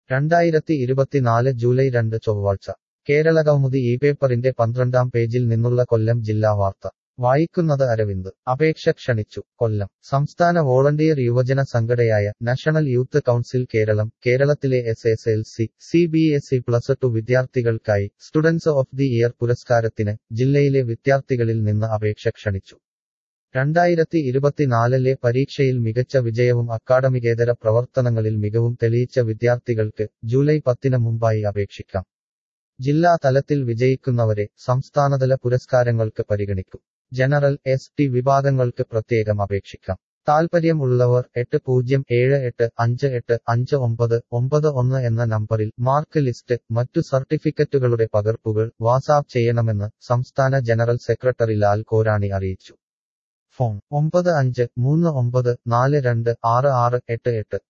രണ്ടായിരത്തി ഇരുപത്തിനാല് ജൂലൈ രണ്ട് ചൊവ്വാഴ്ച കേരളകൗമുദി ഈ പേപ്പറിന്റെ പന്ത്രണ്ടാം പേജിൽ നിന്നുള്ള കൊല്ലം ജില്ലാ വാർത്ത വായിക്കുന്നത് അരവിന്ദ് അപേക്ഷ ക്ഷണിച്ചു കൊല്ലം സംസ്ഥാന വോളണ്ടിയർ യുവജന സംഘടനയായ നാഷണൽ യൂത്ത് കൗൺസിൽ കേരളം കേരളത്തിലെ S S L C C B S E plus two വിദ്യാർത്ഥികൾക്കായി സ്റ്റുഡൻസ് ഓഫ് ദി ഇയർ പുരസ്കാരത്തിന് ജില്ലയിലെ വിദ്യാർത്ഥികളിൽ നിന്ന് അപേക്ഷ ക്ഷണിച്ചു രണ്ടായിരത്തി ഇരുപത്തിനാലിലെ പരീക്ഷയിൽ മികച്ച വിജയവും അക്കാഡമികേതര പ്രവർത്തനങ്ങളിൽ മികവും തെളിയിച്ച വിദ്യാർത്ഥികൾക്ക് ജൂലൈ പത്തിന് മുമ്പായി അപേക്ഷിക്കാം ജില്ലാ തലത്തിൽ വിജയിക്കുന്നവരെ സംസ്ഥാനതല പുരസ്കാരങ്ങൾക്ക് പരിഗണിക്കും ജനറൽ എസ് ടി വിഭാഗങ്ങൾക്ക് പ്രത്യേകം അപേക്ഷിക്കാം താൽപര്യം ഉള്ളവർ എട്ട് പൂജ്യം ഏഴ് എട്ട് അഞ്ച് എട്ട് അഞ്ച് ഒമ്പത് ഒമ്പത് ഒന്ന് എന്ന നമ്പറിൽ മാർക്ക് ലിസ്റ്റ് മറ്റു സർട്ടിഫിക്കറ്റുകളുടെ പകർപ്പുകൾ വാട്സാപ്പ് ചെയ്യണമെന്ന് സംസ്ഥാന ജനറൽ സെക്രട്ടറി ലാൽ കോരാണി അറിയിച്ചു ഫോൺ ഒമ്പത് അഞ്ച് മൂന്ന് ഒമ്പത് നാല് രണ്ട് ആറ് ആറ് എട്ട് എട്ട്